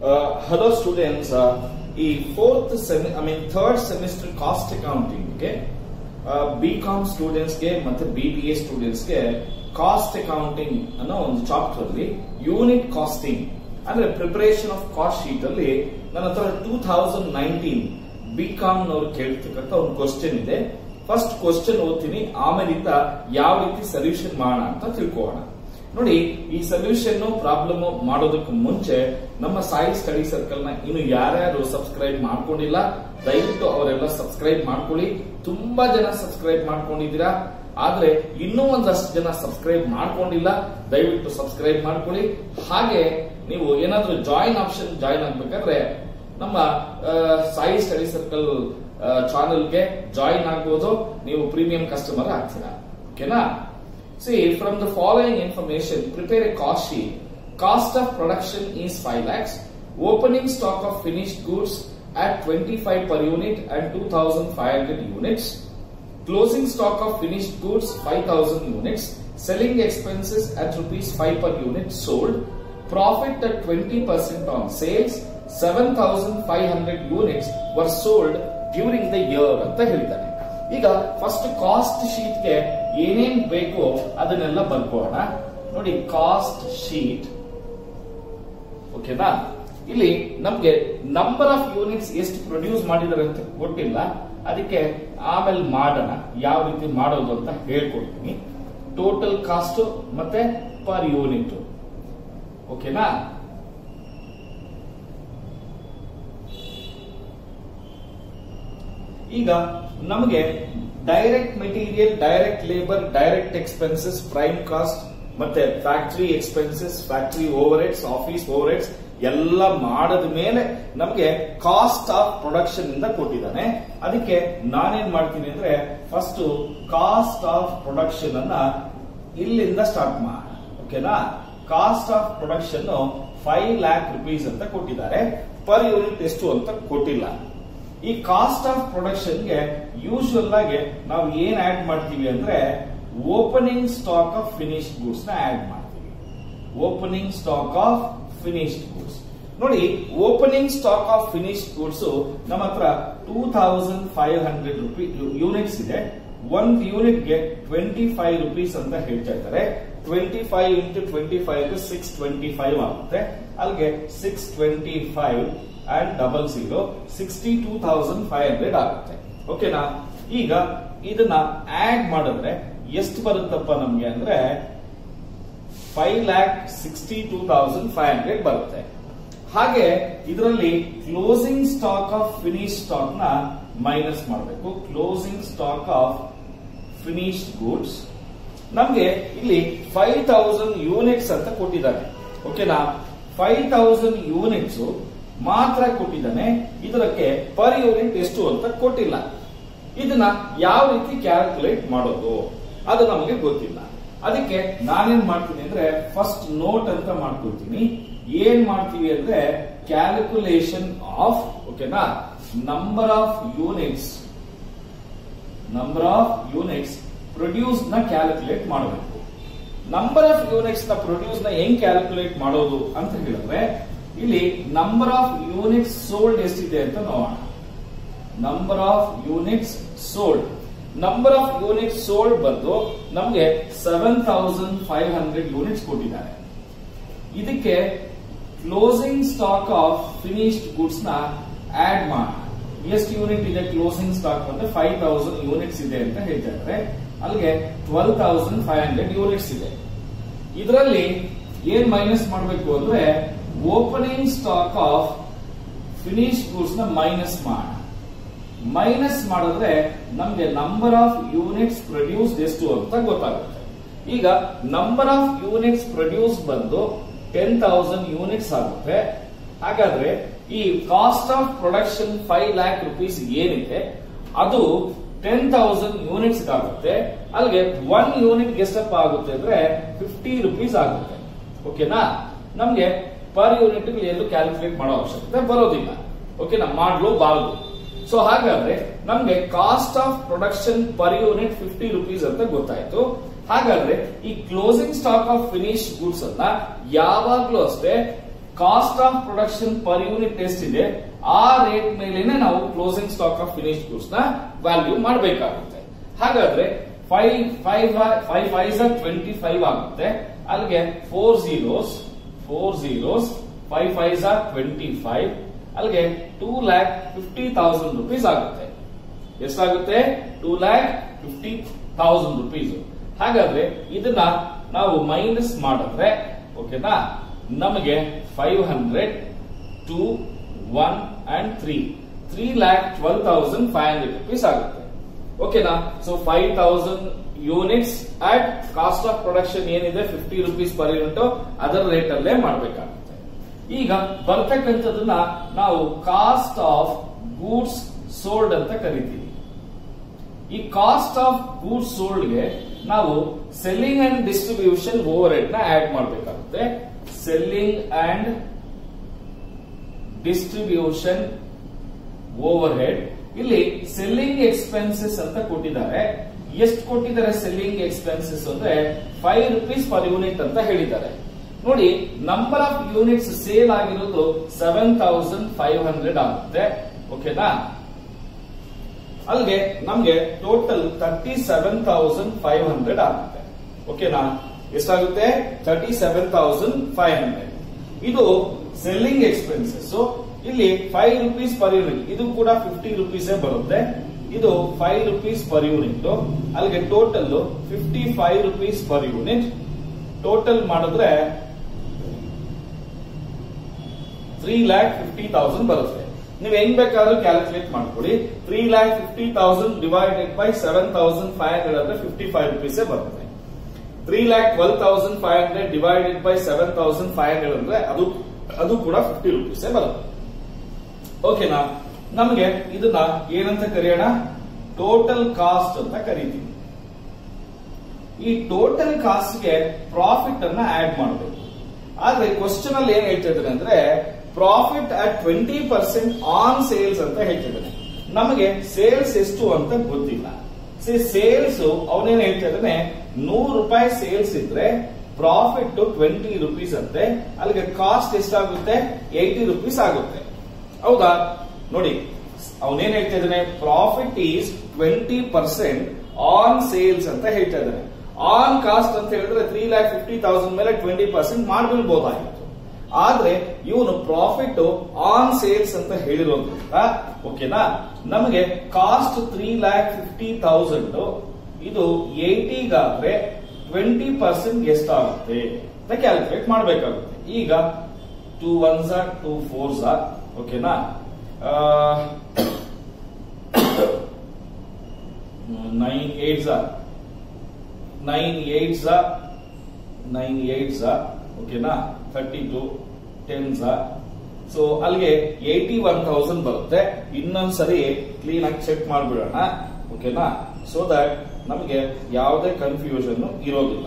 Hello students ಈ fourth semi I mean third semester cost ಅಕೌಂಟಿಂಗ್ಗೆ B com ಸ್ಟೂಡೆಂಟ್ಸ್ಗೆ ಮತ್ತೆ ಬಿ ಬಿ ಎ ಸ್ಟೂಡೆಂಟ್ಸ್ಗೆ ಕಾಸ್ಟ್ ಅಕೌಂಟಿಂಗ್ ಅನ್ನೋ ಒಂದು ಚಾಪ್ಟರ್ ಅಲ್ಲಿ ಯೂನಿಟ್ ಕಾಸ್ಟಿಂಗ್ ಅಂದ್ರೆ ಪ್ರಿಪರೇಷನ್ ಆಫ್ ಕಾಸ್ಟ್ ಶೀಟ್ ಅಲ್ಲಿ ನನ್ನ ಹತ್ರ two thousand nineteen B com ನವರು ಕೇಳ್ತಕ್ಕಂಥ ಒಂದು ಕ್ವಶನ್ ಇದೆ ಫಸ್ಟ್ ಕ್ವಶನ್ ಓದ್ತೀನಿ ಆಮೇಲಿಂದ ಯಾವ ರೀತಿ ಸೊಲ್ಯೂಷನ್ ಮಾಡೋಣ ಅಂತ ತಿಳ್ಕೊಳ್ಳೋಣ ನೋಡಿ ಈ ಸೊಲ್ಯೂಷನ್ ಪ್ರಾಬ್ಲಮ್ ಮಾಡೋದಕ್ಕೆ ಮುಂಚೆ ನಮ್ಮ ಸಾಯಿ ಸ್ಟಡಿ ಸರ್ಕಲ್ ನ ಇನ್ನು ಯಾರ್ಯಾರು ಸಬ್ಸ್ಕ್ರೈಬ್ ಮಾಡ್ಕೊಂಡಿಲ್ಲ ದಯವಿಟ್ಟು ಅವರೆಲ್ಲ ಸಬ್ಸ್ಕ್ರೈಬ್ ಮಾಡ್ಕೊಳ್ಳಿ ತುಂಬಾ ಜನ ಸಬ್ಸ್ಕ್ರೈಬ್ ಮಾಡ್ಕೊಂಡಿದ್ದೀರಾ ಆದ್ರೆ ಇನ್ನೂ ಒಂದಷ್ಟು ಜನ ಸಬ್ಸ್ಕ್ರೈಬ್ ಮಾಡ್ಕೊಂಡಿಲ್ಲ ದಯವಿಟ್ಟು ಸಬ್ಸ್ಕ್ರೈಬ್ ಮಾಡ್ಕೊಳ್ಳಿ ಹಾಗೆ ನೀವು ಏನಾದ್ರೂ ಜಾಯಿನ್ ಆಪ್ಷನ್ ಜಾಯಿನ್ ಆಗ್ಬೇಕಾದ್ರೆ ನಮ್ಮ ಆ, ಸಾಯಿ ಸ್ಟಡಿ ಸರ್ಕಲ್ ಚಾನೆಲ್ಗೆ ಜಾಯಿನ್ ಆಗ್ಬೋದು ನೀವು ಪ್ರೀಮಿಯಂ ಕಸ್ಟಮರ್ ಆಗ್ತೀರಾ ಓಕೆನಾ See, from the following information, prepare a cost sheet. Cost of production is 5 lakhs. Opening stock of finished goods at 25 per unit and 2500 units. Closing stock of finished goods 5000 units. Selling expenses at rupees 5 per unit sold. Profit at 20% on sales. 7500 units were sold during the year ಅಂತ ಹೇಳಿದ್ದಾರೆ ಈಗ first cost ಶೀಟ್ಗೆ ಏನೇನ್ ಬೇಕು ಅದನ್ನೆಲ್ಲ ಬರ್ಕೋಣ ನೋಡಿ cost sheet ಓಕೆನಾ ಇಲ್ಲಿ ನಮ್ಗೆ ನಂಬರ್ ಆಫ್ ಯೂನಿಟ್ಸ್ ಎಷ್ಟು ಪ್ರೊಡ್ಯೂಸ್ ಮಾಡಿದ್ದಾರೆ ಅಂತ ಗೊತ್ತಿಲ್ಲ ಅದಕ್ಕೆ ಆಮೇಲೆ ಮಾಡೋಣ ಯಾವ ರೀತಿ ಮಾಡೋದು ಅಂತ ಹೇಳ್ಕೊಡ್ತೀನಿ ಟೋಟಲ್ ಕಾಸ್ಟ್ ಮತ್ತೆ ಪರ್ ಯೂನಿಟ್ ಓಕೆನಾ ಈಗ ನಮಗೆ direct material direct labour direct expenses prime cost ಮತ್ತೆ factory expenses factory overheads office overheads ಎಲ್ಲ ಮಾಡದ ಮೇಲೆ ನಮಗೆ ಕಾಸ್ಟ್ ಆಫ್ ಪ್ರೊಡಕ್ಷನ್ ಇಂದ ಕೊಟ್ಟಿದ್ದಾನೆ ಅದಕ್ಕೆ ನಾನೇನ್ ಮಾಡ್ತೀನಿ ಅಂದ್ರೆ ಫಸ್ಟ್ ಕಾಸ್ಟ್ ಆಫ್ ಪ್ರೊಡಕ್ಷನ್ ಅನ್ನ ಇಲ್ಲಿಂದ ಸ್ಟಾರ್ಟ್ ಮಾಡ ಓಕೆನಾ cost of production five lakh rupees ಅಂತ ಕೊಟ್ಟಿದ್ದಾರೆ ಪರ್ ಯೂನಿಟ್ ಎಷ್ಟು ಅಂತ ಕೊಟ್ಟಿಲ್ಲ ಈ ಕಾಸ್ಟ್ ಆಫ್ ಪ್ರೊಡಕ್ಷನ್ಗೆ ಯೂಶುವಲ್ ಆಗಿ ನಾವು ಏನ್ ಆಡ್ ಮಾಡ್ತೀವಿ ಅಂದ್ರೆ opening stock of finished goods ನ ಆಡ್ ಮಾಡ್ತೀವಿ opening stock of finished goods ನೋಡಿ opening stock of finished goods ನಮ್ಮ ಹತ್ರ two thousand five hundred rupee units ಇದೆ ಒಂದ್ ಯೂನಿಟ್ಗೆ ಟ್ವೆಂಟಿ ಫೈವ್ ರುಪೀಸ್ ಅಂತ ಹೇಳ್ತಾ ಇದ್ದಾರೆ twenty five into twenty five six twenty five ಆಗುತ್ತೆ ಅಲ್ಲಿಗೆ six twenty five and double zero sixty two thousand five hundred ಆಗುತ್ತೆ ಓಕೆನಾ ಈಗ ಇದನ್ನ ಆಡ್ ಮಾಡಿದ್ರೆ ಎಷ್ಟು ಬರುತ್ತಪ್ಪ ನಮ್ಗೆ ಅಂದ್ರೆ five lakh sixty two thousand five hundred ಬರುತ್ತೆ ಹಾಗೆ ಇದರಲ್ಲಿ closing stock of finish stock ನ ಮೈನಸ್ ಮಾಡಬೇಕು closing stock of finished goods ನಮ್ಗೆ ಇಲ್ಲಿ ಫೈವ್ ತೌಸಂಡ್ ಯೂನಿಟ್ಸ್ ಅಂತ ಕೊಟ್ಟಿದ್ದಾರೆ ಓಕೆನಾ ಫೈವ್ ತೌಸಂಡ್ ಯೂನಿಟ್ಸ್ ಮಾತ್ರ ಕೊಟ್ಟಿದ್ದಾನೆ ಇದಕ್ಕೆ ಪರ್ ಯೂನಿಟ್ ಎಷ್ಟು ಅಂತ ಕೊಟ್ಟಿಲ್ಲ ಇದನ್ನ ಯಾವ ರೀತಿ ಕ್ಯಾಲ್ಕುಲೇಟ್ ಮಾಡೋದು ಅದು ನಮಗೆ ಗೊತ್ತಿಲ್ಲ ಅದಕ್ಕೆ ನಾನೇನ್ ಮಾಡ್ತೀನಿ ಅಂದ್ರೆ ಫಸ್ಟ್ ನೋಟ್ ಅಂತ ಮಾಡ್ಕೊಳ್ತೀನಿ ಏನ್ ಮಾಡ್ತೀವಿ ಅಂದ್ರೆ ಕ್ಯಾಲ್ಕುಲೇಷನ್ ಆಫ್ ಓಕೆನಾ number of units number of units produce ನ ಕ್ಯಾಲ್ಕುಲೇಟ್ ಮಾಡಬೇಕು ನಂಬರ್ ಆಫ್ ಯೂನಿಟ್ಸ್ ನ ಪ್ರೊಡ್ಯೂಸ್ ನ ಹೆಂಗ್ ಕ್ಯಾಲ್ಕುಲೇಟ್ ಮಾಡೋದು ಅಂತ ಹೇಳಿದ್ರೆ ಇಲ್ಲಿ ನಂಬರ್ ಆಫ್ ಯೂನಿಟ್ಸ್ ಸೋಲ್ಡ್ ಎಷ್ಟಿದೆ ಅಂತ ನೋಡೋಣ number of units sold number of units sold ಬಂದು ನಮಗೆ seven thousand five hundred units ಕೊಟ್ಟಿದ್ದಾರೆ ಇದಕ್ಕೆ closing stock of finished goods ನ ಆಡ್ ಮಾಡೋಣ ಎಷ್ಟು ಯೂನಿಟ್ ಇದೆ ಕ್ಲೋಸಿಂಗ್ ಸ್ಟಾಕ್ ಅಂದ್ರೆ ಫೈವ್ ತೌಸಂಡ್ ಯೂನಿಟ್ಸ್ ಇದೆ ಅಂತ ಹೇಳ್ತಾ ಇದ್ದಾರೆ ಅಲ್ಲಿಗೆ twelve thousand five hundred units ಇದೆ ಇದರಲ್ಲಿ ಏನ್ ಮೈನಸ್ ಮಾಡಬೇಕು ಅಂದ್ರೆ opening stock of finish goods ನ ಮೈನಸ್ ಮಾಡ ಮೈನಸ್ ಮಾಡಿದ್ರೆ ನಮ್ಗೆ ನಂಬರ್ ಆಫ್ ಯೂನಿಟ್ಸ್ ಪ್ರೊಡ್ಯೂಸ್ ಎಷ್ಟು ಅಂತ ಗೊತ್ತಾಗುತ್ತೆ ಈಗ ನಂಬರ್ ಆಫ್ ಯೂನಿಟ್ಸ್ ಪ್ರೊಡ್ಯೂಸ್ ಬಂದು ಟೆನ್ ತೌಸಂಡ್ ಯೂನಿಟ್ಸ್ ಆಗುತ್ತೆ ಹಾಗಾದ್ರೆ ಈ cost of production five lakh rupees ಏನಿದೆ ಅದು ಟೆನ್ ತೌಸಂಡ್ ಯೂನಿಟ್ಸ್ ಆಗುತ್ತೆ ಅಲ್ಲಿಗೆ ಒನ್ ಯೂನಿಟ್ ಎಷ್ಟಪ್ಪ ಆಗುತ್ತೆ ಅಂದ್ರೆ ಫಿಫ್ಟಿ ರುಪೀಸ್ ಆಗುತ್ತೆ ಓಕೆನಾ ನಮ್ಗೆ ಪರ್ ಯೂನಿಟ್ ಎಲ್ಲೂ ಕ್ಯಾಲ್ಕುಲೇಟ್ ಮಾಡೋ ಅವಶ್ಯಕತೆ ಬರೋದಿಲ್ಲ ಓಕೆನಾ ಮಾಡಲೂಬಾರದು ಸೊ ಹಾಗಾದ್ರೆ ನಮ್ಗೆ cost of production per unit fifty rupees ಅಂತ ಗೊತ್ತಾಯ್ತು ಹಾಗಾದ್ರೆ ಈ closing stock of finish goods ಅನ್ನ ಯಾವಾಗ್ಲೂ ಅಷ್ಟೇ cost of production per unit ಎಷ್ಟಿದೆ ಆ ರೇಟ್ ಮೇಲೆನೆ ನಾವು closing stock of finish goods ನ ವ್ಯಾಲ್ಯೂ ಮಾಡಬೇಕಾಗುತ್ತೆ ಹಾಗಾದ್ರೆ five five five five twenty five ಆಗುತ್ತೆ ಅಲ್ಲಿಗೆ four zeros four zeros five five twenty five ಅಲ್ಲಿಗೆ two lakh fifty thousand rupees ಆಗುತ್ತೆ ಎಷ್ಟಾಗುತ್ತೆ two lakh fifty thousand rupees ಹಾಗಾದ್ರೆ ಇದನ್ನ ನಾವು ಮೈನಸ್ ಮಾಡಿದ್ರೆ ಓಕೆನಾ ನಮಗೆ five hundred two one and three three lakh twelve thousand five hundred rupees ಆಗುತ್ತೆ ಓಕೆನಾ so five thousand units at cost of production ಏನಿದೆ ಫಿಫ್ಟಿ ರುಪೀಸ್ ಪರ್ ಯೂನಿಟ್ ಅದರ ರೇಟ್ ಅಲ್ಲೇ ಮಾಡಬೇಕಾಗುತ್ತೆ ಈಗ ಬರ್ತಕ್ಕಂಥದನ್ನ ನಾವು ಕಾಸ್ಟ್ ಆಫ್ ಗೂಡ್ಸ್ ಸೋಲ್ಡ್ ಅಂತ ಕರಿತೀವಿ ಈ ಕಾಸ್ಟ್ ಆಫ್ ಗೂಡ್ಸ್ ಸೋಲ್ಡ್ಗೆ ನಾವು selling and distribution overhead ನ ಆಡ್ ಮಾಡಬೇಕಾಗುತ್ತೆ selling and distribution overhead ಇಲ್ಲಿ ಸೆಲ್ಲಿಂಗ್ ಎಕ್ಸ್ಪೆನ್ಸಸ್ ಅಂತ ಕೊಟ್ಟಿದ್ದಾರೆ ಎಷ್ಟು ಕೊಟ್ಟಿದ್ದಾರೆ ಸೆಲ್ಲಿಂಗ್ ಎಕ್ಸ್ಪೆನ್ಸಸ್ ಅಂದ್ರೆ ಫೈವ್ ರುಪೀಸ್ ಪರ್ ಯೂನಿಟ್ ಅಂತ ಹೇಳಿದ್ದಾರೆ ನೋಡಿ ನಂಬರ್ ಆಫ್ ಯೂನಿಟ್ಸ್ ಸೇಲ್ ಆಗಿರೋದು ಸೆವೆನ್ ತೌಸಂಡ್ ಫೈವ್ ಹಂಡ್ರೆಡ್ ಆಗುತ್ತೆ ಓಕೆನಾ ಅಲ್ಲಿಗೆ ನಮ್ಗೆ total thirty seven thousand five hundred ಆಗುತ್ತೆ ಓಕೆನಾ ಎಷ್ಟಾಗುತ್ತೆ thirty seven thousand five hundred ಇದು ಸೆಲ್ಲಿಂಗ್ ಎಕ್ಸ್ಪೆನ್ಸಸ್ ಇಲ್ಲಿ ಫೈವ್ ರುಪೀಸ್ ಪರ್ ಯೂನಿಟ್ ಇದು ಕೂಡ ಫಿಫ್ಟಿ ರುಪೀಸ್ ಬರುತ್ತೆ ಇದು ಫೈವ್ ರುಪೀಸ್ ಪರ್ ಯೂನಿಟ್ ಅಲ್ಲಿಗೆ total fifty five rupees per unit total ಮಾಡಿದ್ರೆ ತ್ರೀ ಲ್ಯಾಕ್ ಫಿಫ್ಟಿ ತೌಸಂಡ್ ಬರುತ್ತೆ ನೀವು ಹೆಂಗ್ ಬೇಕಾದ್ರೂ ಕ್ಯಾಲ್ಕುಲೇಟ್ ಮಾಡ್ಕೊಳ್ಳಿ three lakh fifty thousand divided by seven thousand five hundred ಅಂದ್ರೆ ಫಿಫ್ಟಿ ಫೈವ್ ರುಪೀಸ್ ಬರುತ್ತೆ three lakh twelve thousand five hundred divided by seven thousand five hundred ಅಂದ್ರೆ ಅದು ಅದು ಕೂಡ ಫಿಫ್ಟಿ ರುಪೀಸ್ ಬರುತ್ತೆ ಓಕೆನಾ ನಮಗೆ ಇದನ್ನ ಏನಂತ ಕರೆಯೋಣ ಟೋಟಲ್ ಕಾಸ್ಟ್ ಅಂತ ಕರಿತೀವಿ ಈ ಟೋಟಲ್ ಕಾಸ್ಟ್ಗೆ ಪ್ರಾಫಿಟ್ ಅನ್ನ ಆಡ್ ಮಾಡಬೇಕು ಆದ್ರೆ ಕ್ವಶನ್ ಅಲ್ಲಿ ಏನ್ ಹೇಳ್ತಿದ್ದಾರೆ ಅಂದ್ರೆ profit at twenty percent on sales ಅಂತ ಹೇಳ್ತಿದ್ದಾನೆ ನಮಗೆ ಸೇಲ್ಸ್ ಎಷ್ಟು ಅಂತ ಗೊತ್ತಿಲ್ಲ ಸೇಲ್ಸ್ ಅವನೇನ್ ಹೇಳ್ತಾ ಇದ್ದಾನೆ ನೂರು ರೂಪಾಯಿ ಸೇಲ್ಸ್ ಇದ್ರೆ ಪ್ರಾಫಿಟ್ ಟ್ವೆಂಟಿ ರುಪೀಸ್ ಅಂತೆ ಅಲ್ಲಿಗೆ ಕಾಸ್ಟ್ ಎಷ್ಟಾಗುತ್ತೆ ಏಯ್ಟಿ ರುಪೀಸ್ ಆಗುತ್ತೆ ಹೌದಾ ನೋಡಿ ಅವನೇನ್ ಹೇಳ್ತಾ ಇದ್ದಾನೆ profit is twenty percent on sales ಅಂತ ಹೇಳ್ತಾ ಇದ್ದಾನೆ ಆನ್ ಕಾಸ್ಟ್ ಅಂತ ಹೇಳಿದ್ರೆ ತ್ರೀ ಲ್ಯಾಕ್ ಫಿಫ್ಟಿ ತೌಸಂಡ್ ಮೇಲೆ ಟ್ವೆಂಟಿ ಪರ್ಸೆಂಟ್ ಮಾಡ್ಬಿಡ್ಬೋದಾಗಿತ್ತು ಆದ್ರೆ ಇವನು ಪ್ರಾಫಿಟ್ ಆನ್ ಸೇಲ್ಸ್ ಅಂತ ಹೇಳಿರೋದ್ರಿಂದ ಓಕೆನಾ ನಮಗೆ cost three lakh fifty thousand ಇದು ಏಯ್ಟಿಗಾದ್ರೆ ಟ್ವೆಂಟಿ ಪರ್ಸೆಂಟ್ ಎಷ್ಟಾಗುತ್ತೆ ಅಂತ ಕ್ಯಾಲ್ಕುಲೇಟ್ ಮಾಡಬೇಕಾಗುತ್ತೆ ಈಗ ಟೂ ಒನ್ ಝಾ ಟೂ ಫೋರ್ ಝಾ ಓಕೆನಾ ನೈನ್ ಏಟ್ ಝಾ ನೈನ್ ಏಟ್ ಝಾ ನೈನ್ ಏಟ್ ಝಾ ಓಕೆನಾ ಥರ್ಟಿ ಟು ಟೆನ್ ಝಾ ಸೊ ಅಲ್ಲಿಗೆ ಏಯ್ಟಿ ಒನ್ ತೌಸಂಡ್ ಬರುತ್ತೆ ಇನ್ನೊಂದ್ಸರಿ ಕ್ಲೀನ್ ಆಗಿ ಚೆಕ್ ಮಾಡ್ಬಿಡೋಣ ಓಕೆನಾ ಸೊ ದಟ್ ನಮಗೆ ಯಾವುದೇ ಕನ್ಫ್ಯೂಷನ್ ಇರೋದಿಲ್ಲ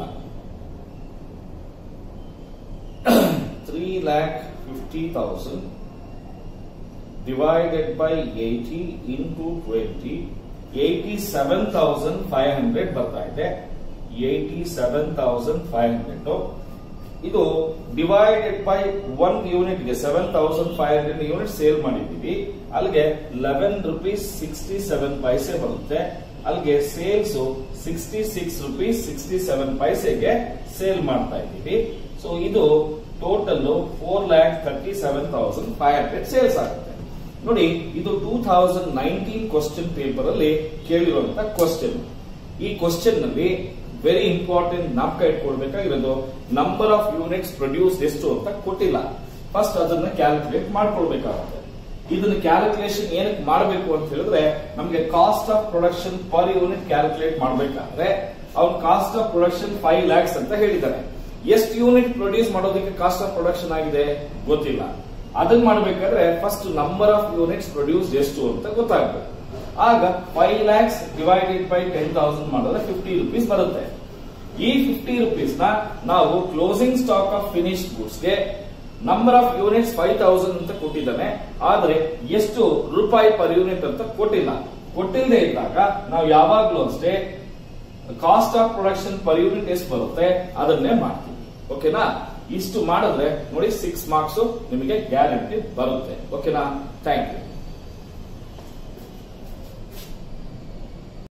three lakh fifty thousand divided by eighty into twenty eighty seven thousand five hundred ಬರ್ತಾ ಇದೆ eighty seven thousand five hundred ಇದು ಡಿವೈಡೆಡ್ ಬೈ ಒನ್ ಯೂನಿಟ್ ಗೆ seven thousand five hundred unit sale ಮಾಡಿದ್ದೀವಿ ಅಲ್ಲಿಗೆ eleven rupees sixty seven paise ಬರುತ್ತೆ ಅಲ್ಲಿಗೆ sales sixty six rupees sixty seven ಪೈಸೆಗೆ sale ಮಾಡ್ತಾ ಇದ್ದೀವಿ ಸೊ ಇದು total four lakh thirty seven thousand five hundred sales ಆಗುತ್ತೆ ನೋಡಿ ಇದು two thousand nineteen question paper ಅಲ್ಲಿ ಕೇಳಿರುವಂತ ಕ್ವಶನ್ ಈ ಕ್ವಶನ್ ನಲ್ಲಿ ವೆರಿ ಇಂಪಾರ್ಟೆಂಟ್ ನಾಪಕ ಇಟ್ಕೊಳ್ಬೇಕಾಗಿರೋದು ನಂಬರ್ ಆಫ್ ಯೂನಿಟ್ಸ್ ಪ್ರೊಡ್ಯೂಸ್ ಎಷ್ಟು ಅಂತ ಕೊಟ್ಟಿಲ್ಲ ಫಸ್ಟ್ ಅದನ್ನ ಕ್ಯಾಲ್ಕುಲೇಟ್ ಮಾಡ್ಕೊಳ್ಬೇಕಾಗುತ್ತೆ ಇದನ್ನ ಕ್ಯಾಲ್ಕುಲೇಷನ್ ಏನಕ್ಕೆ ಮಾಡಬೇಕು ಅಂತ ಹೇಳಿದ್ರೆ ನಮಗೆ cost of production per unit calculate ಮಾಡಬೇಕಾದ್ರೆ ಅವ್ನ cost of production five lakhs ಅಂತ ಹೇಳಿದ್ದಾರೆ ಎಷ್ಟು ಯೂನಿಟ್ ಪ್ರೊಡ್ಯೂಸ್ ಮಾಡೋದಕ್ಕೆ ಕಾಸ್ಟ್ ಆಫ್ ಪ್ರೊಡಕ್ಷನ್ ಆಗಿದೆ ಗೊತ್ತಿಲ್ಲ ಅದನ್ನ ಮಾಡಬೇಕಾದ್ರೆ first number of units produce ಎಷ್ಟು ಅಂತ ಗೊತ್ತಾಗಬೇಕು ಆಗ five lakhs divided by ten thousand ಮಾಡಿದ್ರೆ ಫಿಫ್ಟಿ ರುಪೀಸ್ ಬರುತ್ತೆ ಈ ಫಿಫ್ಟಿ ರುಪೀಸ್ ನ ನಾವು closing stock of finish goods ಗೆ number of units five thousand ಅಂತ ಕೊಟ್ಟಿದ್ದಾನೆ ಆದ್ರೆ ಎಷ್ಟು ರೂಪಾಯಿ ಪರ್ ಯೂನಿಟ್ ಅಂತ ಕೊಟ್ಟಿಲ್ಲ ಕೊಟ್ಟಿಲ್ಲದೆ ಇದ್ದಾಗ ನಾವು ಯಾವಾಗ್ಲೂ ಅಷ್ಟೇ cost of production per unit ಎಷ್ಟು ಬರುತ್ತೆ ಅದನ್ನೇ ಮಾಡ್ತೀವಿ ಓಕೆನಾ ಇಷ್ಟು ಮಾಡಿದ್ರೆ ನೋಡಿ ಸಿಕ್ಸ್ ಮಾರ್ಕ್ಸ್ ನಿಮಗೆ ಗ್ಯಾರಂಟಿ ಬರುತ್ತೆ ಓಕೆನಾ ಥ್ಯಾಂಕ್ ಯು